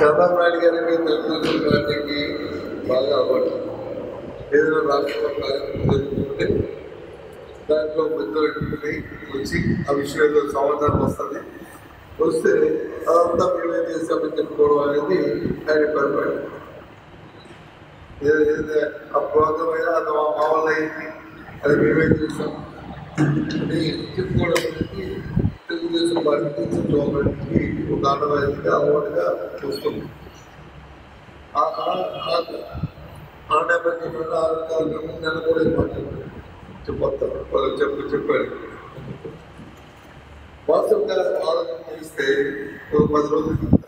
చంద్రబాబు నాయుడు గారికి తెలుగుదేశం పార్టీకి బాగా అవ్వదు ఏదైనా రాష్ట్రంలో కార్యక్రమం జరుగుతుంటే దాంట్లో మిత్రులని వచ్చి ఆ విషయంలో సమాధానం వస్తుంది వస్తే అదంతా మేమే చేసామని చెప్పుకోవడం అనేది ఆయన పరిపాలన ఏదైతే ఆ ప్రోగ్రామ్ అయినా అది మా మా వల్ల అయింది అది మేమే చేసాం అని చెప్పుకోవడం అనేది తెలుగుదేశం పార్టీ గవర్నమెంట్కి ఒక ఆనవాయితీగా అలవాటుగా వస్తుంది ఆ- ఆ- ఆ- ఆ నేపథ్యంలో ఆ కార్యక్రమం నేను కూడా ఈ మాట చెప్పొస్తాను వాళ్ళు చెప్పు చెప్పారు వాస్తవంగా ఆలోచన చేస్తే ఒక పది రోజుల కింద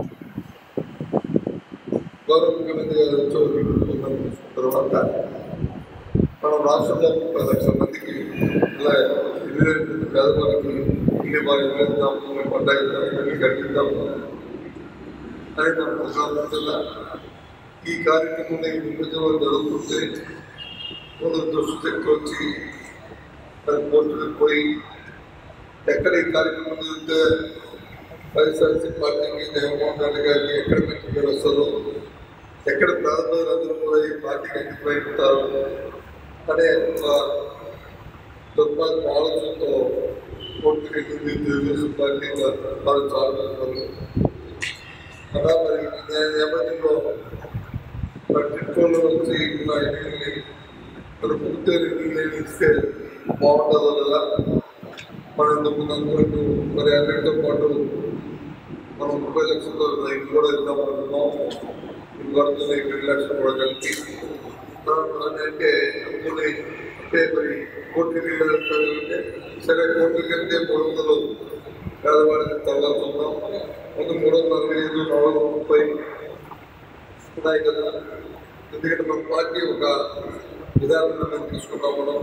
గౌరవ ముఖ్యమంత్రి గారు ఉద్యోగులు తర్వాత మనం రాష్ట్రంలో ముప్పై లక్షల మందికి ఇలా ఇల్లు పేదవాళ్ళకి ఇల్లు బాగా ఇద్దాం పంట ఇద్దాం ఇల్లు కట్టిద్దాం అని ప్రజల ఈ కార్యక్రమం ఈ విభజన జరుగుతుంటే కొందరు దుష్టశక్తి వచ్చి మరి కోర్టులకు పోయి ఎక్కడ ఈ కార్యక్రమం జరిగితే వైఎస్ఆర్సీ పార్టీకి జగన్మోహన్ రెడ్డి గారికి ఎక్కడ పెట్టుబడి వస్తుందో ఎక్కడ ప్రారంభంలో కూడా ఈ పార్టీకి అంకితమైపోతారు అనే ఒక దుర్మార్గ ఆలోచనతో కోర్టుకి వెళ్ళింది తెలుగుదేశం పార్టీ వాళ్ళు చాలా మంది అలా మరి ఈ నేపథ్యంలో మరి చిట్టూరులో వచ్చి నా ఇల్లుని మరి పూర్తి ఇల్లు ఇస్తే బాగుంటుందో కదా మనం ఇంతకుముందు అనుకున్నట్టు మరి అన్నిటితో పాటు మనం ముప్పై లక్షలు ఇల్లు కూడా ఇద్దాం అనుకున్నాం ఇల్లు పడుతుంది రెండు లక్షలు కూడా కలిపి ఆ, అని అంటే అనుకుని అంటే మరి కోటి అంటే సరే కోటి కంటే మూడు వందలు పేదవాడికి తగ్గుతున్నాం ముందు మూడు వందల అరవై ఐదు నాలుగు వందల ముప్పై ఉన్నాయి కదా ఎందుకంటే మన పార్టీ ఒక విధానం మేము తీసుకున్నాం మనం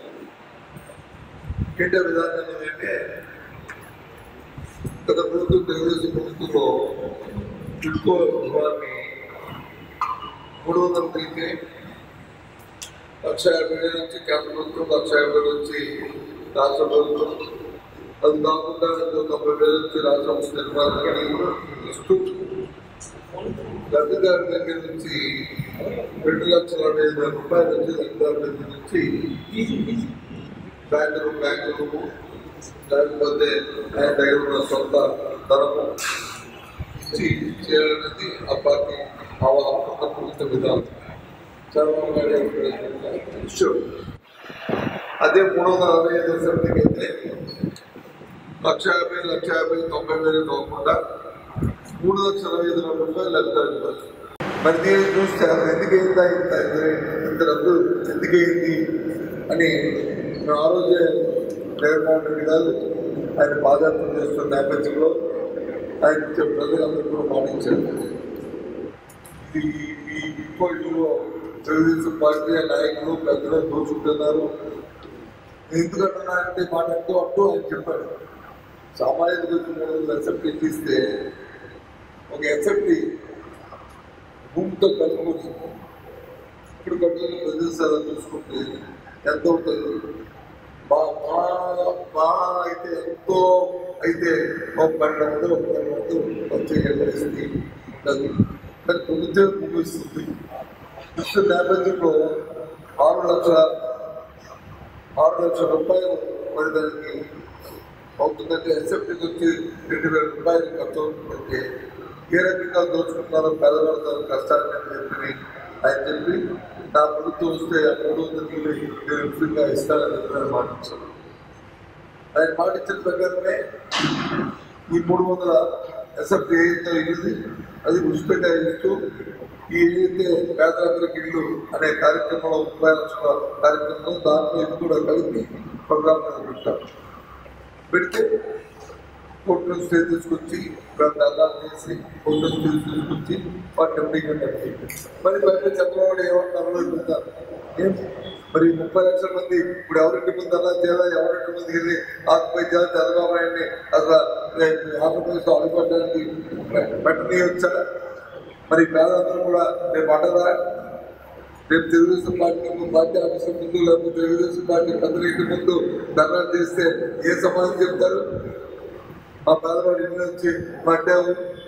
ఏంటో విధానం ఏంటంటే గత ప్రభుత్వం తెలుగుదేశం ప్రభుత్వంలో టిడ్కో వారిని మూడు వందల తీసి లక్ష యాభై వేల నుంచి కేంద్ర ప్రభుత్వం లక్ష యాభై వేల నుంచి రాష్ట్ర ప్రభుత్వం అది కాకుండా ఇంకో తొంభై వేల నుంచి రాష్ట్ర నిర్మాణానికి ఇస్తూ లబ్ధిదారు దగ్గర నుంచి రెండు లక్షల అరవై ఐదు వేల రూపాయల నుంచి లబ్ధిదారు దగ్గర నుంచి బ్యాంకులు బ్యాంకులు లేకపోతే ఆయన దగ్గర ఉన్న సొంత ధనము ఇచ్చి చేయాలనేది ఆ పార్టీ ఆవాహన ప్రభుత్వ విధానం చంద్రబాబు నాయుడు ఇష్యూ అదే మూడు వందల అరవై ఐదు సెవెంటీకి అయితే లక్ష యాభై లక్ష యాభై తొంభై వేలు కాకుండా మూడు లక్షల ఐదు వేల రూపాయలు లభిస్తారు మరి దీన్ని చూస్తే అసలు ఎందుకు అయిందా ఇంత ఇంత డబ్బు ఎందుకు అయింది అని మేము ఆ రోజే జగన్మోహన్ రెడ్డి గారు ఆయన పాదయాత్ర చేస్తున్న నేపథ్యంలో ఆయన ఇచ్చే ప్రజలందరూ కూడా పాటించారు ఈ ఈ ఇప్పటిలో తెలుగుదేశం పార్టీ నాయకులు పెద్దలు దోచుకుంటున్నారు ఎందుకంటున్నా అంటే మాట అంటూ అంటూ ఆయన చెప్పాడు సామాజిక మూడు ఎస్ఎఫ్టీ తీస్తే ఒక ఎస్ఎఫ్టీ భూమితో కలుపుకొని ఇప్పుడు కట్టుకున్న ప్రదేశాలను చూసుకుంటే ఎంత అవుతుంది బా- బాగా బాగా అయితే ఎంతో అయితే ఒక పన్నెండు వందలు ఒక పన్నెండు వందలు వచ్చే పరిస్థితి ఉంటుంది కానీ ప్రభుత్వం భూమి ఇస్తుంది ఇస్తున్న నేపథ్యంలో ఆరు లక్షల ఆరు లక్షల రూపాయలు మరి దానికి అవుతుందంటే ఎస్ఎఫ్టీకి వచ్చి రెండు వేల రూపాయలు ఖర్చు అవుతుందంటే ఏ రకంగా దోచుకుంటారో పేదవాళ్ళ కష్టాన్ని అని చెప్పి ఆయన చెప్పి నా ప్రభుత్వం వస్తే ఆ మూడు వందలు నేను ఉచితంగా ఇస్తానని చెప్పి ఆయన మాటించాను ఆయన మాటించిన ప్రకారమే ఈ మూడు వందల ఎస్ఎఫ్టీ ఏదైతే ఇది అది ఉచితంగా ఇస్తూ ఈ ఏదైతే పేదలందరికి ఇల్లు అనే కార్యక్రమంలో ముప్పై లక్షల కార్యక్రమంలో దాంట్లో ఇది కూడా కలిపి ప్రోగ్రామ్ పెట్టారు పెడితే కోర్టు నుంచి స్టే తీసుకొచ్చి దళాలు చేసి కోర్టు నుంచి స్టే తీసుకొచ్చి వాటి ఎంపీగా కట్టి మరి బయట చంద్రబాబు ఏమంటారు చెప్తారు ఏం మరి ముప్పై లక్షల మంది ఇప్పుడు ఎవరింటి ముందు అలా చేయాలా ఎవరింటి ముందు వెళ్ళి ఆకుపై చేయాలి చంద్రబాబు నాయుడిని అసలు ఆంధ్రప్రదేశ్ అడుగుపడడానికి పెట్టని వచ్చా మరి పేదలందరూ కూడా రేపు అంటారా రేపు తెలుగుదేశం పార్టీ ముందు పార్టీ ఆఫీస్ ముందు లేకపోతే తెలుగుదేశం పార్టీ పెద్దల ఇంటి ముందు ధర్నా చేస్తే ఏ సమాధానం చెప్తారు మా పేదవాడి ఇంటి నుంచి పడ్డాము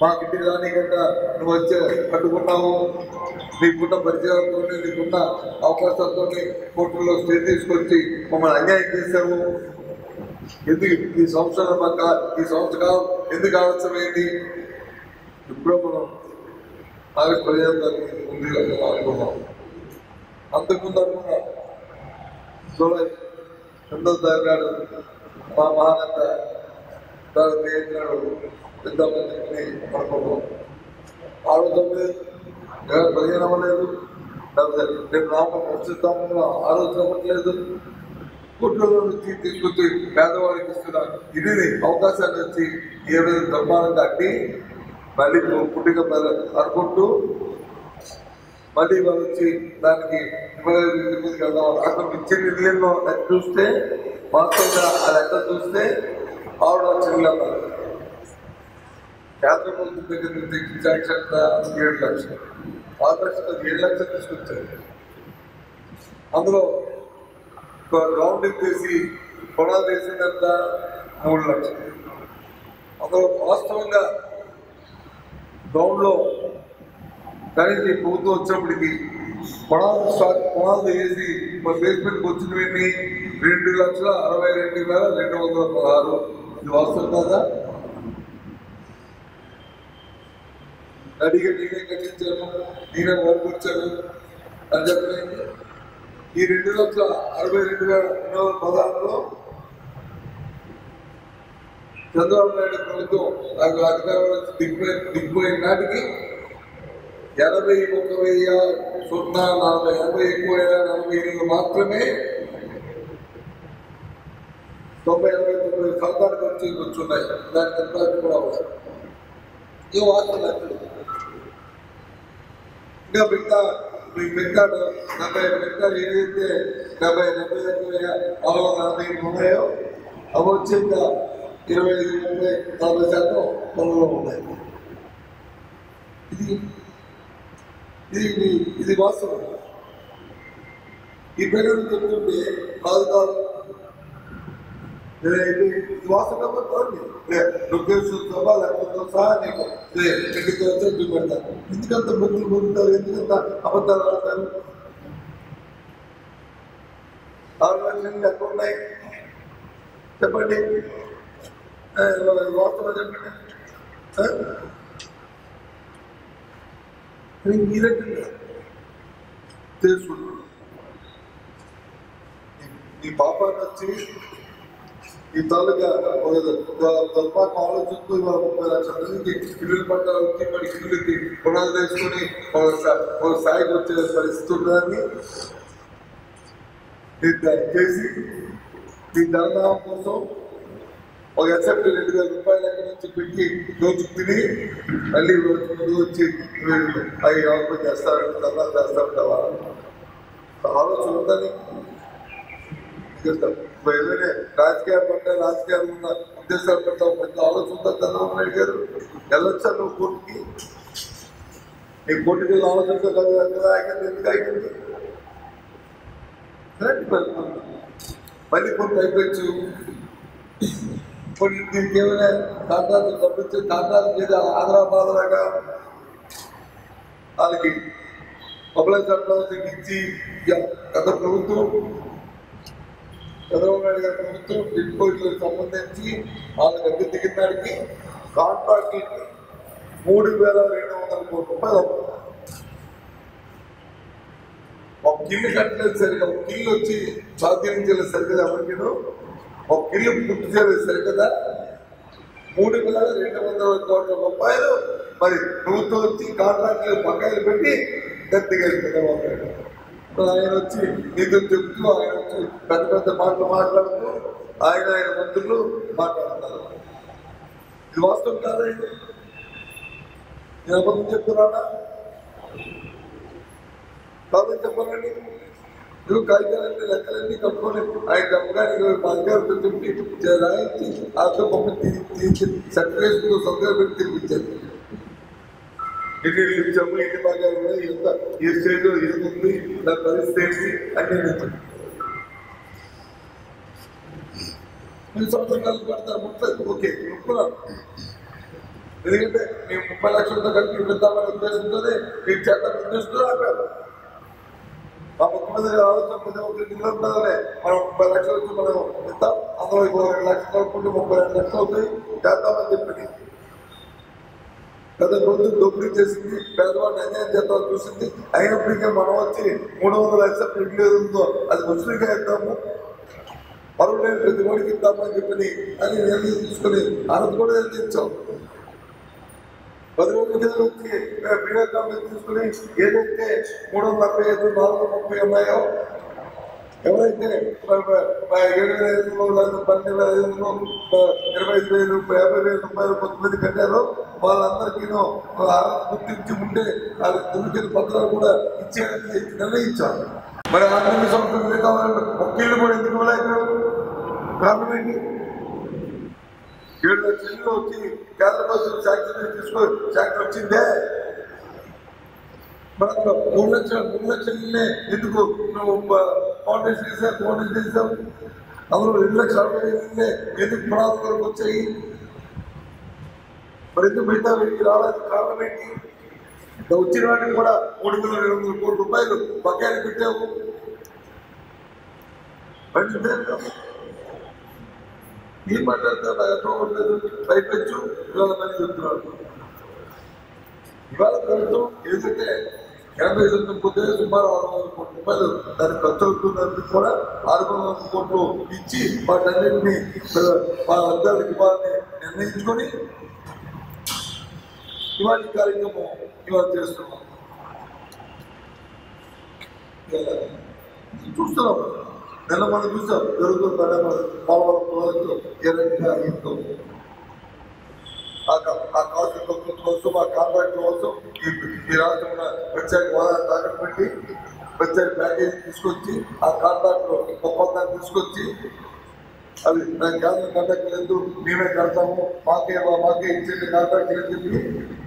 మాకు ఇంటికి రానికంట నువ్వు వచ్చే కట్టుకున్నావు నీకున్న పరిచయాలతో నీకున్న అవకాశాలతో కోర్టులో స్టే తీసుకొచ్చి మమ్మల్ని అన్యాయం చేశావు ఎందుకు ఈ సంవత్సరం మాకు ఈ సంవత్సరం ఎందుకు ఆలస్యమైంది ఇప్పుడు మనం ఆగస్టు పదిహేను తారీఖు ఉంది అని అనుకున్నాం అంతకుముందు అనుకున్నాం జూలై రెండో తారీఖు నాడు మా మహానేత దాని తేదీనాడు పెద్దమందిని అనుకున్నాం ఆ రోజు అవ్వలేదు ఎవరు పదిహేను అవ్వలేదు లేకపోతే రేపు నామం వస్తున్నాము ఆ రోజు అవ్వట్లేదు కుట్రలో నుంచి తీసుకొచ్చి పేదవాడికి ఇస్తున్నారు ఇది అవకాశాన్ని వచ్చి ఏ విధంగా బ్రహ్మాండంగా అడ్డి మళ్ళీ పుట్టిక అనుకుంటూ మళ్ళీ వాళ్ళు వచ్చి దానికి ఇవ్వలేదు ఇంటి మీదకి వెళ్దాం అక్కడ ఇచ్చిన నిర్ణయంలో లెక్క చూస్తే వాస్తవంగా ఆ లెక్క చూస్తే ఆవిడ చెల్లి అన్నారు కేంద్ర ప్రభుత్వం దగ్గర నుంచి ఇచ్చిన శాంక్షన్ ఏడు లక్షలు ఆరు లక్షలు ఏడు లక్షలు తీసుకొచ్చారు అందులో ఒక రౌండింగ్ చేసి కొనాలు చేసిందంత మూడు లక్షలు అందులో వాస్తవంగా గ్రౌండ్లో కనీసం ఈ ప్రభుత్వం వచ్చినప్పటికి కొనాలు స్టార్ట్ కొనాలు చేసి మన బేస్మెంట్కి వచ్చినవన్నీ రెండు లక్షల అరవై రెండు వేల రెండు వందల పదహారు ఇది వాస్తవం కాదా అడిగి నేనే కట్టించాను నేనే వర్కొచ్చాను అని చెప్పలేదు ఈ రెండు లక్షల అరవై రెండు వేల రెండు వందల పదహారులో చంద్రబాబు నాయుడు ప్రభుత్వం నాకు అధికారంలో దిగిపోయిన దిగిపోయిన నాటికి ఎనభై ఒక వెయ్యి సున్నా నలభై ఎనభై ఎక్కువ నలభై ఎనిమిది మాత్రమే తొంభై ఎనభై తొమ్మిది సంతానికి వచ్చి కూర్చున్నాయి దానికి ఎంత కూడా అవసరం ఈ వార్త లెక్కలు ఇంకా మిగతా మీ మిగతా డెబ్బై మిగతా ఏదైతే డెబ్బై డెబ్బై ఎనభై నాలుగు వందల నలభై ఎనిమిది ఉన్నాయో అవి వచ్చి ఇంకా ఇరవై ఐదు ముప్పై నలభై శాతం పనుల్లో ఉన్నాయి ఇది ఇది ఇది- ఇది వాస్తవం ఈ ప్రజలు చెప్తుంటే కాదు కాదు లేదా ఇది ఇది వాస్తవం కాబట్టి చూడండి. లే, లొకేషన్ సభ లేకపోతే సహా నీకు లే, ఇంటికి వచ్చి చూపెడతాను ఎందుకంత బుద్ధులు పొందుతారు ఎందుకంత అబద్ధాలు ఆడతారు ఆరు లక్షలు ఎక్కడ ఉన్నాయి చెప్పండి ఏ, వాస్తవం చెప్పండి ఏ? అని ఈ రకంగా తెలుసుకుంటున్నాను నీ పాపాన్ని వచ్చి ఈ తాలూకా తల్పాకు ఆలోచిస్తూ ఇవాళ ముప్పై లక్షల మందికి ఇల్లు పట్టాలు వచ్చి మరి ఇల్లుకి పునాలు వేసుకొని ఒక స్థా- ఒక స్థాయికి వచ్చే పరిస్థితి ఉన్నదాన్ని నేను దాన్ని చేసి ఈ ధనదానం కోసం ఒక ఎస్ఎఫ్టీ రెండు వేల రూపాయల దగ్గర నుంచి పెట్టి రోజు తిని మళ్ళీ రోజు ముందు వచ్చి వీళ్ళు అవి ఎవరికో చేస్తారు ధర్నా చేస్తా ఉంటావా ఆలోచన ఉందని చెప్తాం ఏదైనా రాజకీయాలు పట్ల రాజకీయాలు ఉన్న ఉద్దేశాలు పట్ల పెద్ద ఆలోచన ఉందా చంద్రబాబు నాయుడు గారు వెళ్ళొచ్చా నువ్వు కోర్టుకి నీ కోర్టుకి వెళ్ళి ఆలోచన కదా కదా ఆగింది ఎందుకు ఆగింది రండి మరి. మళ్ళీ కొన్ని అయిపోవచ్చు కొన్ని దీనికి ఏమైనా కాంట్రాక్ట్ పంపించి కాంట్రాక్ట్ మీద ఆంధ్ర బాధలాగా వాళ్ళకి పబ్లిక్ సర్వీస్ ఇచ్చి ఇక గత ప్రభుత్వం చంద్రబాబు నాయుడు గారి ప్రభుత్వం డిస్పోజలకు సంబంధించి వాళ్ళకి అద్దె దిగినాడికి కాంట్రాక్ట్ మూడు వేల రెండు వందల కోట్ల రూపాయలు అప్పు. ఒక కిల్లు కట్టలేదు సరిగా ఒక కిల్లు వచ్చి స్వాధీనించలేదు సరిగ్గా ఎవరికి ఒక కిల్లు పూర్తి చేయలేదు సరికదా మూడు వేల రెండు వందల కోట్ల రూపాయలు మరి ప్రభుత్వం వచ్చి కాంట్రాక్ట్లు బకాయిలు పెట్టి గట్టిగారు చంద్రబాబు నాయుడు ఇప్పుడు ఆయన వచ్చి నిధులు చెప్తూ ఆయన వచ్చి పెద్ద పెద్ద మాటలు మాట్లాడుతూ ఆయన ఆయన మంత్రులు మాట్లాడుతున్నారు ఇది వాస్తవం కాదండి నేను అబద్ధం చెప్తున్నానా కాదని చెప్పాలండి నువ్వు కాగితాలన్నీ లెక్కలన్నీ కట్టుకొని ఆయన డబ్బుగానికి అధికారులు చెప్పి రాయించి ఆతో పంపి తీర్చి సర్టిఫికేషన్ సంతకాలు పెట్టి తినిపించారు ఎన్ని ఇళ్ళు ఇచ్చాము ఎన్ని భాగాలు ఉన్నాయి ఎంత ఏ స్టేజ్ ఏది ఉంది దాని పరిస్థితి ఏంటి అన్ని నేను మీరు సంవత్సరాలు పడతారు ముప్పై ఓకే ఒప్పుకున్నాను ఎందుకంటే మేము ముప్పై లక్షలతో కలిపి ఇద్దామనే ఉద్దేశంతోనే ఈ చట్టం ఉద్దేశంతో ఆపారు మా ముఖ్యమంత్రి గారు ఆలోచన ప్రతి ఒక్కరి నిధులు ఉంటుందనే మనం ముప్పై లక్షలు వచ్చి మనం ఇద్దాం అందులో ఇంకో రెండు లక్షలు కలుపుకుంటే ముప్పై రెండు లక్షలు అవుతాయి చేద్దామని చెప్పి పెద్ద ప్రభుత్వం దోపిడీ చేసింది పేదవాడిని అన్యాయం చేద్దామని చూసింది అయినప్పటికీ మనం వచ్చి మూడు వందల లక్షల ప్రివిలేజ్ ఉందో అది ముస్లింగా ఇద్దాము మరో నేను ప్రతి వాడికి ఇద్దామని చెప్పి అని నిర్ణయం తీసుకుని ఆనంద్ కూడా నిర్ణయించాం పది రోజుల కింద వచ్చి వీడియో కాన్ఫరెన్స్ తీసుకుని ఏదైతే మూడు వందల నలభై ఐదు నాలుగు వందల ముప్పై ఉన్నాయో ఎవరైతే మ- మ- మ- ఏడు వేల ఐదు వందలు లేదా పన్నెండు వేల ఐదు వందలు మ- ఇరవై ఐదు వేలు యాభై వేల రూపాయలు కొంతమంది కట్టారో వాళ్ళందరికీ గుర్తించి ఉంటే వాళ్ళకి దొరికిన పత్రాలు కూడా ఇచ్చేయాలని నిర్ణయించారు మరి ఆ తొమ్మిది సంవత్సరాలు మిగతా వాళ్ళు ఒక్కళ్ళు కూడా ఎందుకు ఇవ్వలేకపోయారు కారణం ఏంటి ఏడు లక్షల ఇల్లు వచ్చి కేంద్ర ప్రభుత్వం శాంక్షన్ తీసుకో శాంక్షన్ వచ్చిందే మనకు మూడు లక్షల మూడు లక్షల ఇల్లే ఎందుకు నువ్వు ఫౌండేషన్ వేసావు ఫౌండేషన్ వేసావు అందులో రెండు లక్షల అరవై వేలు ఇల్లే ఎందుకు పునాది వరకు వచ్చాయి మరి ఎందుకు మిగతా వీటికి రావడానికి కారణం ఏంటి ఇంకా వచ్చిన వాటికి కూడా మూడు వేల రెండు వందల కోట్ల రూపాయలు బకాయిలు పెట్టావు మరి ఇదేంటో? ఏం మాట్లాడతారు నాకు అర్థం అవ్వట్లేదు పైపెచ్చు ఇవాళ మళ్ళీ చెప్తున్నాడు ఇవాళ ప్రభుత్వం ఏదైతే ఎనభై శాతం పోతే సుమారు ఆరు వందల కోట్ల రూపాయలు దానికి ఖర్చు అవుతున్నందుకు కూడా ఆరు వందల కోట్లు ఇచ్చి వాటన్నింటినీ మా అర్థాలకు ఇవ్వాలని నిర్ణయించుకొని ఇవాళ ఈ కార్యక్రమం ఇవాళ చేస్తున్నాం చూస్తున్నాం నిన్న మనం చూసాం జరుగుతుంది పోలవరం ప్రాజెక్టు ఏ రకంగా అయిందో ఆ కా- ఆ కాస్ట్ తక్కువ కోసం ఆ కాంట్రాక్ట్ కోసం ఈ ఈ రాష్ట్రంలో ప్రత్యేక హోదా తాకట్టు పెట్టి ప్రత్యేక ప్యాకేజ్ తీసుకొచ్చి ఆ కాంట్రాక్ట్ ఒప్పందాన్ని తీసుకొచ్చి అది మేము కేంద్రం కండక్ట్ లేదు మేమే కడతాము మాకే మాకే ఇచ్చేది కాంట్రాక్ట్ అని చెప్పి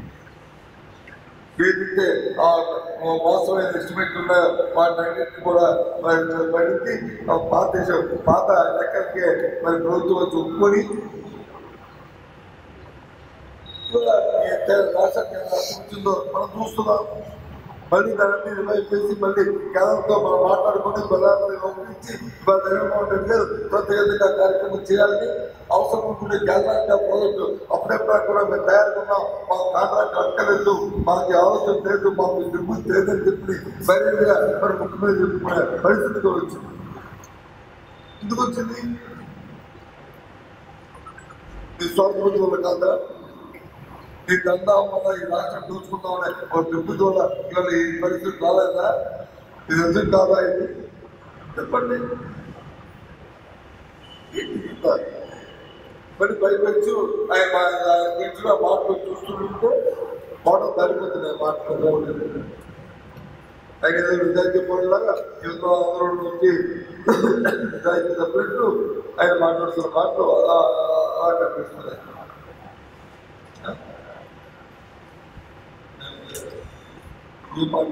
ఏదైతే ఆ మోసమైన ఎస్టిమేట్ ఉన్నాయో వాటిని అన్నింటినీ కూడా మరి పడింది ఆ పాత పాత లెక్కలకే మరి ప్రభుత్వం వచ్చి ఒప్పుకొని కూడా ఈ తే- రాష్ట్ర కేంద్ర రాష్ట్రం వచ్చిందో మనం చూస్తున్నాం మళ్ళీ దాన్ని రివైవ్ చేసి మళ్ళీ కేంద్రంతో మనం మాట్లాడుకుని ప్రధానమంత్రి పంపించి ఇవాళ జగన్మోహన్ రెడ్డి గారు ప్రత్యేకంగా కార్యక్రమం చేయాలని అవసరం ఉంటుండే కేంద్రానికి ఆ ప్రాజెక్టు అప్పుడెప్పుడు కూడా మేము తయారుకున్నాం మా కాంట్రాక్ట్ అక్కర్లేదు మాకు ఆలోచన లేదు మాకు దిగుబడి లేదని చెప్పి సైలెంట్గా మరి ముఖ్యమంత్రి చెప్పుకునే పరిస్థితి కూడా వచ్చింది ఎందుకు వచ్చింది ఈ స్వాతంత్రం వల్ల కాదా ఈ దందా వల్ల ఈ రాష్ట్రం దోచుకుందామనే ఒక దిబ్బుది వల్ల ఇవాళ ఈ పరిస్థితి రాలేదా ఇది ఎందుకు కాదా ఇది చెప్పండి ఏంటి ఇంత? మరి పైపెచ్చు ఆయన ఇంట్లో మాటలు చూస్తుంటే మాటలు దాడిపోతున్నాయి మాటలు ఆయన ఏదో విద్యార్థి పోలాగా యువత అందరూ వచ్చి విద్యార్థి తప్పినట్టు ఆయన మాట్లాడుతున్న మాటలు అలా అలా కనిపిస్తున్నాయి ఈ మాట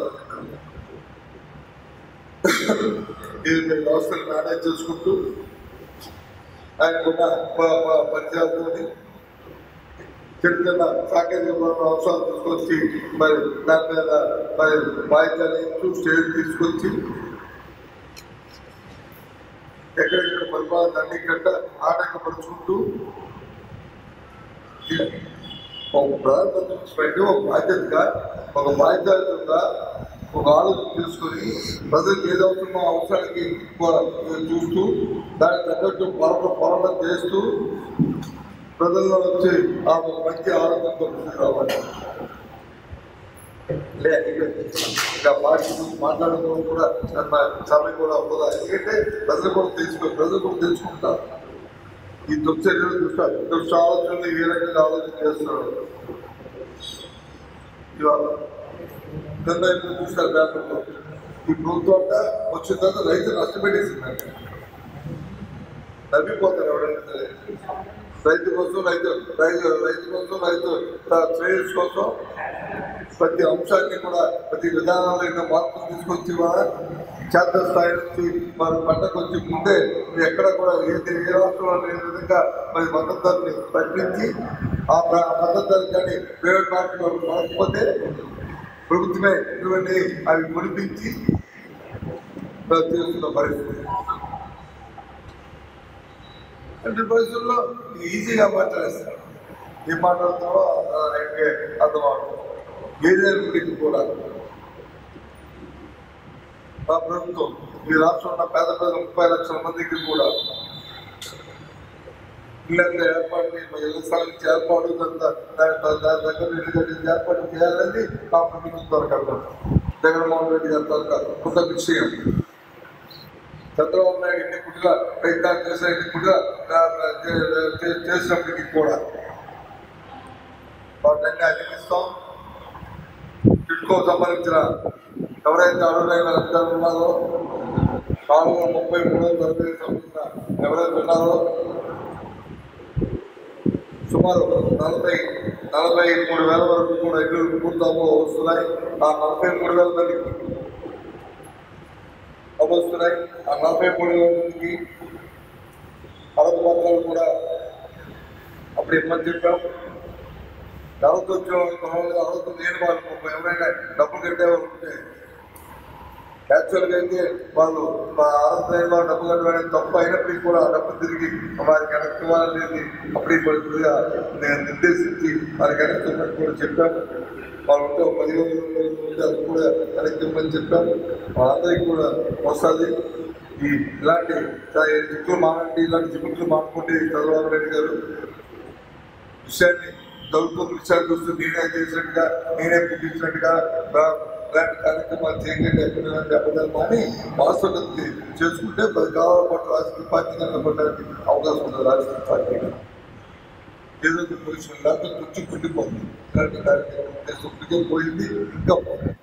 ఇది మీ వ్యవస్థను మేనేజ్ చేసుకుంటూ ఆయనకున్న ప- ప- పరిచయాలతో చిన్న చిన్న సాంకేతిక అంశాలు తీసుకొచ్చి మరి దాని మీద మరి బాధ్యతలు ఇస్తూ స్టేజ్ తీసుకొచ్చి ఎక్కడెక్కడ పరిపాలన అన్ని గంట ఆటంకపరుచుకుంటూ ఒక ప్రధానమంత్రి స్పెండ్ ఒక బాధ్యతగా ఒక బాధ్యతగా ఒక ఆలోచన తీసుకొని ప్రజలకు ఏది అవసరమో ఆ అవసరానికి కూడా చూస్తూ దానికి తగ్గట్టు పోరాటం పోరాటం చేస్తూ ప్రజల్లో వచ్చి ఆ ఒక మంచి ఆలోచనతో ముందుకు రావాలి లే ఇక ఇంకా పార్టీ గురించి మాట్లాడడం కూడా నా సమయం కూడా అవ్వదా ఎందుకంటే ప్రజలు కూడా తెలుసుకో ప్రజలు కూడా తెలుసుకుంటారు ఈ దుశ్చర్యలు దుష్ట దుష్ట ఆలోచనలు ఏ రకంగా ఆలోచన చేస్తున్నాడు ఇవాళ నిన్న ఇప్పుడు చూస్తారు పేపర్లో ఈ ప్రభుత్వం అంట వచ్చిన తర్వాత రైతు నష్టపెట్టేసిందంట నవ్విపోతారు ఎవరైనా సరే రైతు కోసం రైతు రైతు రైతు కోసం రైతు శ్రేయస్ కోసం ప్రతి అంశాన్ని కూడా ప్రతి విధానాల్లో ఎన్నో మార్పులు తీసుకొచ్చి కూడా క్షేత్ర స్థాయి నుంచి మరి పంటకు వచ్చి ముందే మీరు ఎక్కడ కూడా ఏ ఏ రాష్ట్రంలో లేని విధంగా మరి మద్దతు ధరని ప్రకటించి ఆ ప్ర- మద్దతు ధర కానీ ప్రైవేట్ మార్కెట్లో కొనకపోతే ప్రభుత్వమే ఇటువంటి అవి కొనిపించి మరి చేస్తున్న పరిస్థితి అంటే పరిస్థితుల్లో ఈజీగా మాట్లాడేస్తారు ఏం మాట్లాడుతున్నారో ఆయనకి అర్థమవుతుంది ఏదైనా కూడా మా ప్రభుత్వం ఈ రాష్ట్రంలో పేద పేద ముప్పై లక్షల మందికి కూడా ఇళ్ళంతా ఏర్పాటు చేయాలి, ఇళ్ళ స్థలానికి ఏర్పాటు ఇదంతా దాని దాని దగ్గర ఇల్లు కట్టించి ఏర్పాటు చేయాలని మా ప్రభుత్వం దొరకదు జగన్మోహన్ రెడ్డి గారి దొరకదు కొత్త విషయం చంద్రబాబు నాయుడు ఎన్ని కుట్టిగా ప్రయత్నాలు చేసిన ఎన్ని కుట్టిగా చేసినప్పటికీ కూడా వాటిని అధిగిస్తాం టిడ్కో సంబంధించిన ఎవరైతే అర్హులైన లబ్ధాలు ఉన్నారో నాలుగు వందల ముప్పై మూడు వందల అరవై ఐదు సంబంధించిన ఎవరైతే ఉన్నారో సుమారు నలభై నలభై మూడు వేల వరకు కూడా ఇల్లు పూర్తవు వస్తున్నాయి ఆ నలభై మూడు వేల మందికి వస్తున్నాయి ఆ నలభై మూడు వేల మందికి అరవై పత్రాలు కూడా అప్పుడు ఇమ్మని చెప్పాం అరవై వచ్చిన వాళ్ళు అరవై లేని వాళ్ళు ఎవరైనా డబ్బులు కట్టేవాళ్ళు ఉంటే యాక్చువల్గా అయితే వాళ్ళు మా ఆరోగ్యం వాళ్ళు డబ్బు కట్టడానికి తప్పు అయినప్పటికీ కూడా ఆ డబ్బు తిరిగి వారికి వెనక్కి ఇవ్వాలనేది అప్పుడు పరిస్థితిగా నేను నిర్దేశించి వారికి వెనక్కి ఇవ్వమని కూడా చెప్పాము వాళ్ళు ఉంటే ఒక పదిహేను రోజులు ఉంటే అది కూడా వెనక్కి ఇవ్వమని చెప్పాము వాళ్ళందరికీ కూడా వస్తుంది ఈ ఇలాంటి జిక్కులు మానండి ఇలాంటి జిక్కులు మానుకోండి చంద్రబాబు నాయుడు గారు విషయాన్ని దొరుకుతున్న విషయాలు చూస్తూ నేనే చేసినట్టుగా నేనే పుట్టించినట్టుగా రా- ఇలాంటి కార్యక్రమాలు చేయండి ఎక్కడైనా అబద్ధాలు అని వాస్తవత చేసుకుంటే పది కాలాల పాటు రాజకీయ పార్టీగా నిలబడడానికి అవకాశం ఉంది రాజకీయ పార్టీగా ఏదో పొజిషన్ లేకపోతే తుచ్చి కుండిపోతుంది ఇలాంటి కార్యక్రమం చేసుకుంటే పోయింది ఇంకా పోతుంది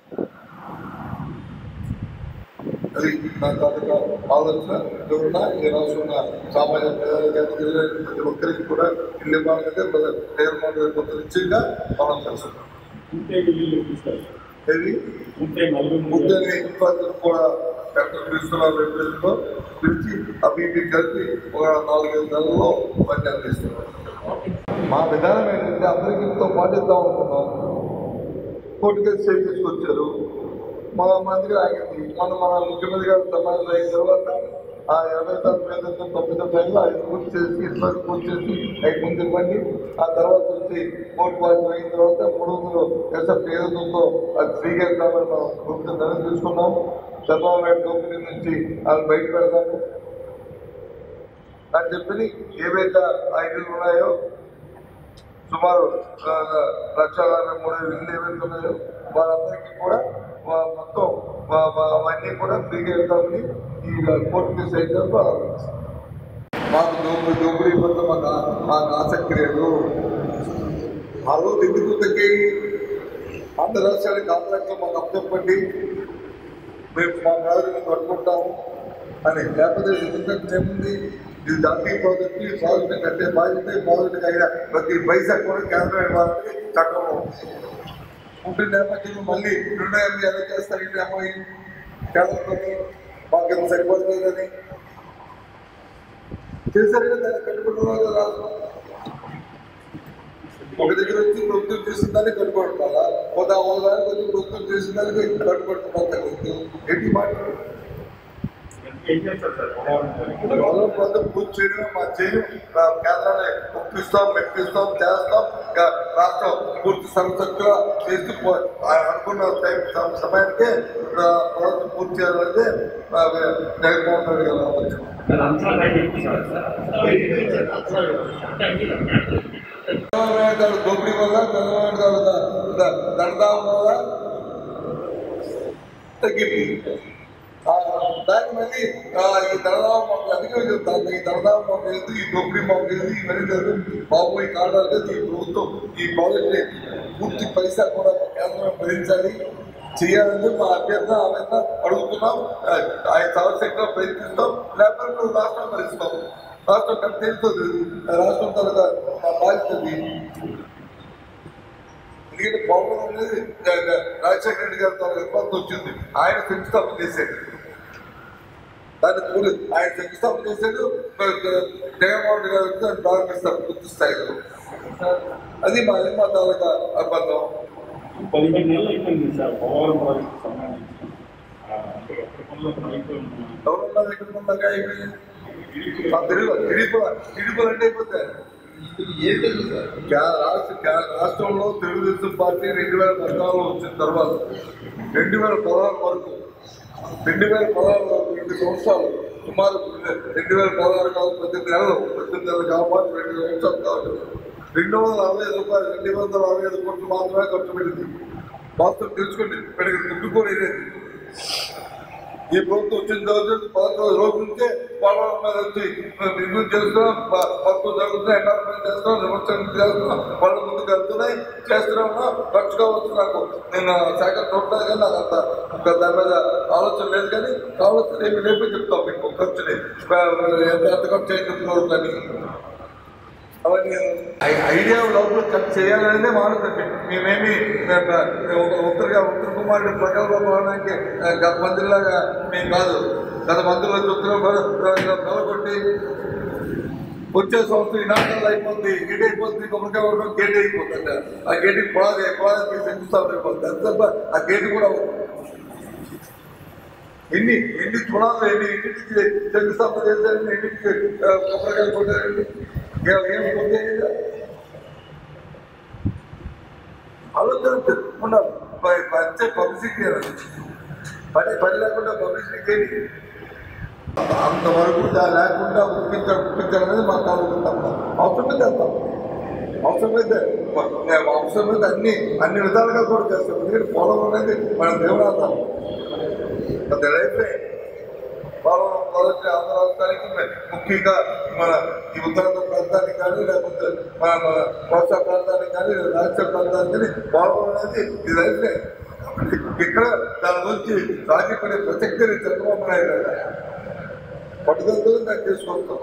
అది నా తాలూకా ఆలోచన ఎవరున్నా ఈ రాష్ట్రంలో సామాన్య ప్రజలకు కానీ ప్రతి ఒక్కరికి కూడా ఇల్లు ఇవ్వాలంటే జగన్మోహన్ రెడ్డి కొంత నిశ్చయంగా మనం చేస్తున్నాం ఉంటే ఇల్లు ఇస్తారు ఇది ఉంటే నలుగురు ముద్దని ఇబ్బందులు కూడా కరెక్ట్ పిలుస్తున్నారు రేపు పిలిచి అవి ఇవి కలిపి ఒక నాలుగైదు నెలల్లో పని అందిస్తున్నారు మా విధానం ఏంటంటే అందరికీతో పాటిద్దాం అనుకున్నాం కోర్టు కేసు చేసి తీసుకొచ్చారు మా మందిగా ఆగింది మన మన ముఖ్యమంత్రి గారు సమాజం అయిన తర్వాత ఆ ఇరవై శాతం ఏదైతే తొమ్మిది టైంలో ఐదు పూర్తి చేసి ఇరవై పూర్తి చేసి ఐదు ముందు ఇవ్వండి ఆ తర్వాత వచ్చి కోర్టు వాయిస్ అయిన తర్వాత మూడు వందలు ఎస్ఎఫ్ ఏదైతుందో అది ఫ్రీగా ఇద్దామని మనం ప్రభుత్వం నిర్ణయం తీసుకున్నాం చంద్రబాబు నాయుడు కంపెనీ నుంచి అది బయట పెడతాము అని చెప్పి ఏవైతే ఐదు ఉన్నాయో సుమారు ఆ, లక్ష అరవై మూడు వేల ఇల్లు ఏవైతే ఉన్నాయో వారందరికీ కూడా వా- మొత్తం వా- వా- అవన్నీ కూడా ఫ్రీగా వెళ్తామని ఈ కోర్టు కేసు అయిన తర్వాత ఆలోచిస్తాం. మాకు దోపిడీ దోపిడీ పట్ల మాకు ఆ- మాకు ఆసక్తి లేదు ఆ రోజు ఎందుకు తగ్గాయి ఆంధ్ర రాష్ట్రానికి కాంట్రాక్ట్లు మాకు అప్పచెప్పండి మేము మా కాదు మేము కట్టుకుంటాము అని లేకపోతే ఎందుకంటే ఏముంది ఇది జాతీయ ప్రాజెక్టు ఈ ప్రాజెక్టు కట్టే బాధ్యత ఈ ప్రాజెక్టు అయిన ప్రతి పైసా కూడా కేంద్రం ఇవ్వాలని చట్టం ఉంది. ఉంటే నేపథ్యంలో మళ్ళీ నిర్ణయం ఎలా చేస్తారు ఇది అమ్మాయి కేంద్రంతో మాకు ఎంత సరిపడుతుందని చేశారు కదా దాన్ని కట్టుకుంటున్నారు కదా రాష్ట్రం ఒక దగ్గర వచ్చి ప్రభుత్వం చేసిన దాన్ని కట్టుబడుతుందా ఒక ఒక దానికి వచ్చి ప్రభుత్వం చేసిన దానికి కట్టుబడుతున్నా ఏంటి మాట ఏం చేస్తారు సార్ పోరాటం గౌరవ ప్రాంతం పూర్తి చేయడం మా చేయడం ఆ, కేంద్రాన్ని ఒప్పిస్తాం మెప్పిస్తాం చేస్తాం ఇంకా రాష్ట్రం పూర్తి సర్వశక్తిగా చేస్తూ పో- ఆ అనుకున్న టైం సమ- సమయానికే ఆ, ప్రాంతం పూర్తి చేయాలంటే ఆ, జగన్మోహన్ రెడ్డి గారు ఆలోచన అంచనా ఎక్కువ సార్ చంద్రబాబు నాయుడు గారు దోపిడీ వల్ల చంద్రబాబు నాయుడు గారు ద- ద- దండదాం వల్ల తగ్గింది ఆ, దాన్ని మళ్ళీ ఆ, ఈ దళదాం మాకు అందుకే చెప్తాను ఈ దళదాం మాకు లేదు ఈ దోపిడీ మాకు లేదు ఇవన్నీ లేదు బాబు ఈ కారణాలు లేదు ఈ ప్రభుత్వం ఈ ప్రాజెక్ట్ పూర్తి పైసా కూడా మా కేంద్రం భరించాలి చేయాలని మా అభ్యర్థన ఆవేదన అడుగుతున్నాం ఆ, ఆయన సర్వశక్తిగా ప్రయత్నిస్తాం లేకపోతే నువ్వు రాష్ట్రం భరిస్తాం రాష్ట్రం కంటే తెలుస్తుంది రాష్ట్రం తర్వాత బాధ్యతది ఎందుకంటే పవన్ అనేది జ- జ- రాజశేఖర రెడ్డి గారి తన ఇబ్బంది వచ్చింది ఆయన శంకుస్థాపన చేశాడు దాన్ని పూరి ఆయన శంకుస్థాపన చేశాడు మరి జ- జగన్మోహన్ రెడ్డి గారు వచ్చి దాన్ని ప్రారంభిస్తారు పూర్తి స్థాయిలో అది మా మా తాలూకా అబద్ధం పదిహేను నెలలు అయిపోయింది సార్ పోలవరం ప్రాజెక్టు సంబంధించి ఆ, అంటే ఎక్కడ పనులు అయిపోయింది ఎవరున్నా దగ్గర ఉన్నాక అయిపోయింది మా తెలుగు టిడిపి టిడిపి అంటే అయిపోతాయి క్యా- రాష్ట్ర క్యా- రాష్ట్రంలో తెలుగుదేశం పార్టీ రెండు వేల పద్నాలుగులో వచ్చిన తర్వాత రెండు వేల పదహారు వరకు రెండు వేల పదహారు వరకు రెండు సంవత్సరాలు సుమారు రెండు వేల పదహారు కాదు పద్దెనిమిది నెలలు పద్దెనిమిది నెలలు కాబట్టి రెండు సంవత్సరాలు కాబట్టి రెండు వందల అరవై ఐదు రూపాయలు రెండు వందల అరవై ఐదు కోట్లు మాత్రమే ఖర్చు పెట్టింది వాస్తవం తెలుసుకోండి పెరిగి ముందుకోలేదు ఈ ప్రభుత్వం వచ్చిన తర్వాత పదకొండు రోజుల నుంచే పోలవరం మీద వచ్చి మేము రివ్యూ చేస్తున్నాం ప- పక్కన జరుగుతున్నాయి ఎండార్మెంట్ చేస్తున్నాం విమర్శనం చేస్తున్నాం వాళ్ళ ముందుకు వెళ్తున్నాయి చేస్తున్నామా ఖర్చు కావచ్చు నాకు నేను శాఖ చూడలేదు కానీ నాకు అంత ఇంకా దాని మీద ఆలోచన లేదు కానీ కావాల్సిన ఏమి లేపి చెప్తాం మీకు ఖర్చుని ఎంత ఎంత ఖర్చు అయింది కానీ అవన్నీ ఐ- ఐడియా లోపల ఖర్చు చేయాలనేదే మానదండి మేమేమి ఉత్తరగా ఉత్తర కుమారుడు ప్రకల్పం అవడానికి గత మందిలాగా మేము కాదు గత మందులు ఉత్తర నెలకొట్టి వచ్చే సంవత్సరం ఇనాటల్ అయిపోతుంది గేట్ అయిపోతుంది కొబ్బరికాయ కొట్టడం గేట్ అయిపోతుంది ఆ గేట్ పొలాది పొలాది శంకుస్థాపన అయిపోతుంది అంత తప్ప ఆ గేట్ కూడా అవ్వదు. ఎన్ని ఎన్ని తుణాలు ఎన్ని ఇంటికి శంకుస్థాపన చేశారండి ఎన్నింటికి ఆ, కొబ్బరికాయలు కొట్టారండి ఏం ఏం పొందేది ఆలోచన ఉండాలి ప- పంచే పబ్లిసిటీ అనేది పని పని లేకుండా పబ్లిసిటీ ఏంటి అంతవరకు దా- లేకుండా ఒప్పించడం ఒప్పించడం అనేది మా తాలూకు తప్ప అవసరమైతే వెళ్తాం అవసరమైతే మేము అవసరమైతే అన్ని అన్ని విధాలుగా కూడా చేస్తాం ఎందుకంటే పొలం అనేది మన దేవుడార్థం అది అయిపోయి పొలం మొదటి ఆంధ్ర రాష్ట్రానికి మ- ముఖ్యంగా మన ఈ ఉత్తరాంధ్ర ప్రాంతానికి కానీ లేకపోతే మన మన కోస్తా ప్రాంతానికి కానీ రాష్ట్ర ప్రాంతానికి కానీ పొలం అనేది ఇది అయిపోయి ఇక్కడ దాని గురించి రాజీపడే ప్రసక్తి లేదు చంద్రబాబు నాయుడు గారు. పట్టుదలతో దాన్ని తీసుకొస్తాం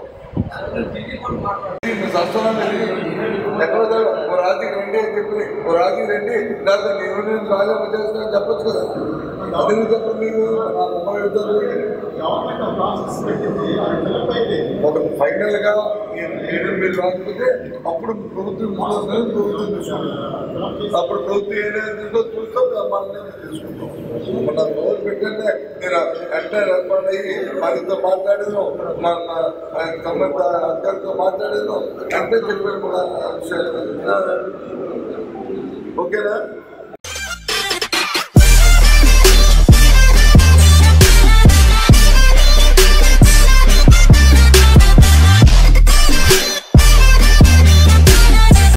సంస్థలను ఎక్కడ ఓ రాజుకి రండి అని చెప్పి ఓ రాజుకి రండి లేదా నేను నేను రాజాపు చేస్తానని చెప్పొచ్చు కదా అదే చెప్పండి మీరు నా ముప్పై యుద్ధాలు గవర్నమెంట్ ప్రాసెస్ పెట్టింది అది ఫిలప్ అయింది ఒక ఫైనల్ గా మీరు మీరు రాకపోతే అప్పుడు ప్రభుత్వం చూస్తుంది ప్రభుత్వం తీసుకుంటుంది అప్పుడు ప్రభుత్వం ఏదైతే చూస్తే మనల్ని తీసుకుంటాం మన రోజు పెట్టండి నేను వెంటనే రెస్పాండ్ అయ్యి ఆయనతో మాట్లాడాను మా మా ఆయన సంబంధ అధికారితో మాట్లాడాను అంటే చెప్పాను కూడా ఆ విషయాలు ఓకేనా